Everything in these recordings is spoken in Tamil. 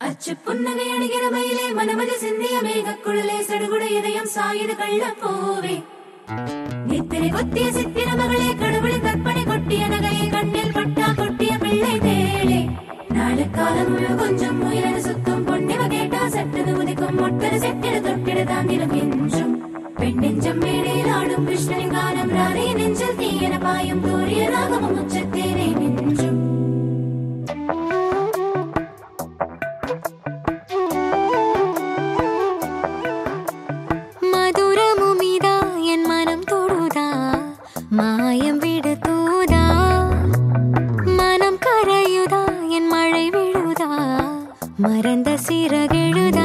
அச்சு புன்னகை அணிகிற மயிலே மனமதி சிந்திய மேகக்குழலே சடுகுட இதயம் சாயுது கள்ளப்பூவே நித்திரை கொத்திய சித்திர மகளே கடவுளின் கற்பனை கொட்டிய நகையை கண்ணில் பட்டா கொட்டிய பிள்ளை தேளே நாலு காலம் முழு கொஞ்சம் முயல சுத்தம் பொன்னிவ கேட்டா சட்டது உதிக்கும் மொட்டது செட்டிட தொட்டிட தாந்திரம் என்றும் பெண் நெஞ்சம் மேடையில் ஆடும் கிருஷ்ணனின் காலம் ராரே நெஞ்சில் தீயன பாயும் தூரிய ராகமும் உச்சத்தேனே நெஞ்சும் மதுரமுமிதா என் மனம் தொடுதா மாயம் விடு தூதா மனம் கரையுதா என் மழை விழுதா மறந்த சிறகெழுதா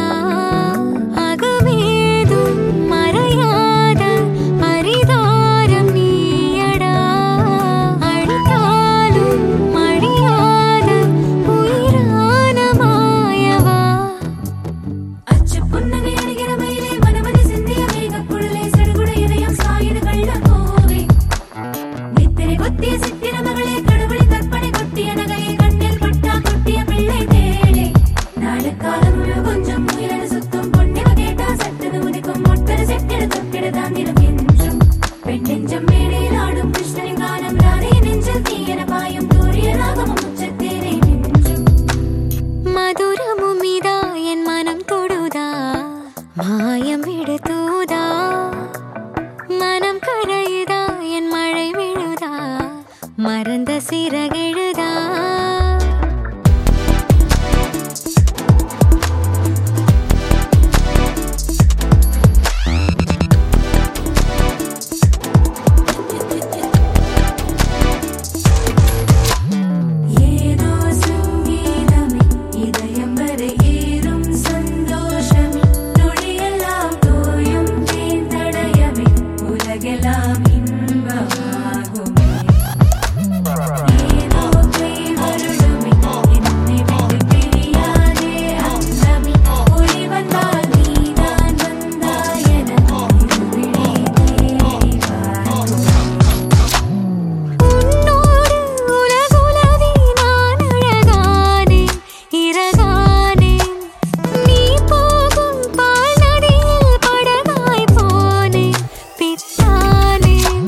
அகமேதும் மறையாத பரிதாரம் நீயடா அழித்தாலும் அழியாத உயிரான மாயவா அச்சு புன்னகை அணிகிற மயிலே மனமதி சிந்திய மேகக்குழலே சடுகுட இதயம் சாயுது கள்ளப்பூவே நித்திரை கொத்திய சித்திர மகளே கடவுளின் கற்பனை கொட்டிய நகையை கண்ணில் பட்டா கொட்டிய பிள்ளை தேளே நாலு காலம் முழு கொஞ்சம் முயல சுத்தம் பொன்னிவ கேட்டா சட்டது உதிக்கும் மொட்டது செட்டிட தொட்டிட தாந்திரம் என்றும் பெண் நெஞ்சம் மேடையில் ஆடும் கிருஷ்ணனின் காலம் ராரே நெஞ்சில் தீயன பாயும் தூரிய ராகமும் உச்சத்தேனே நெஞ்சும் மதுரமுமிதா என் மனம் தொடுதா மாயம் விடு தூதா மனம் கரையுதா என் மழை விழுதா மறந்த சிறகெழுதா ஏதோ சங்கீதமே இதயம் வரை ஏறும் சந்தோஷமே நொடியெல்லாம் தோயும் தேந்தடயமே உலகெல்லாம் இன்பமாகுமே ஏதோ கை வருடுமே என்னை விட்டு பிரியாதே அந்தமே ஒளி வந்தால் நீதான் வந்தாயென இருவிழி தேடி பார்க்கும் உன்னோடு உலகுலவி நான் அழகானேன் இறகானேன் நீ போகும் பால் நதியில் படகாய் போனேன் பித்தானேன்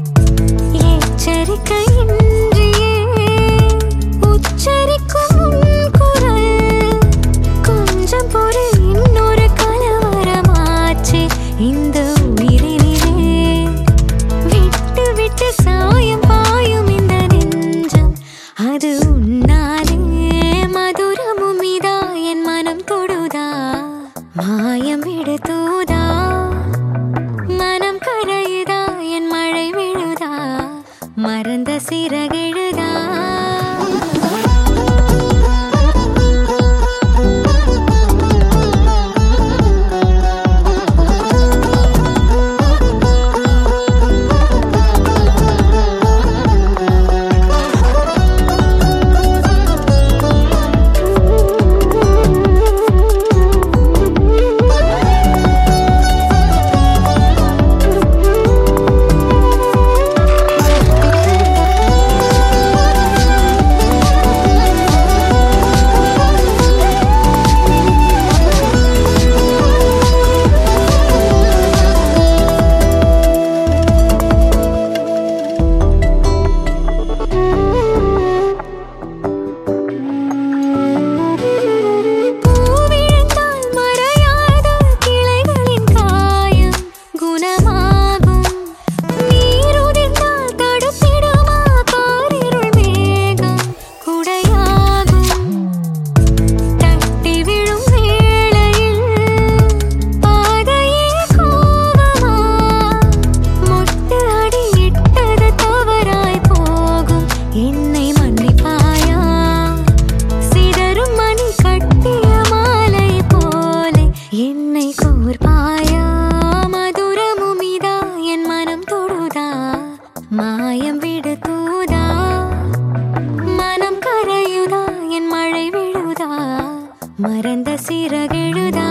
எச்சரிக்கையின்றியே உச்சரிக்கும் உன் குரல் கொஞ்சம் பொறு இன்னொரு கலவரமாச்சு இந்த உயிரினிலே விட்டு விட்டு சாயம் பாயும் இந்த நெஞ்சம் அது உன்னாலே மதுரமும் இதா என் மனம் தொடுதா மாயம் விடு தூதா மனம் கரையுதா என் மழை விழுதா மறந்த சிறகெழுதா பூவிழுந்தால் மறையாத கிளைகளின் காயம் குணமாகும் நீருதிர்ந்தால் தடுத்திடுமா பாரிருள் மேகம் குடையாகும் தட்டி விழும் வேளையில் பாதையே கோவமா மொட்டு அடி இட்டது தவறாய் போகும் என்னை மன்னிப்பாயா சிதறும் மணி கட்டிய மாலை போலே என்னை கோர்ப்பாயா மதுரமுமிதா என் மனம் தொடுதா மாயம் விடு தூதா மனம் கரையுதா என் மழை விழுதா மறந்த சிறகெழுதா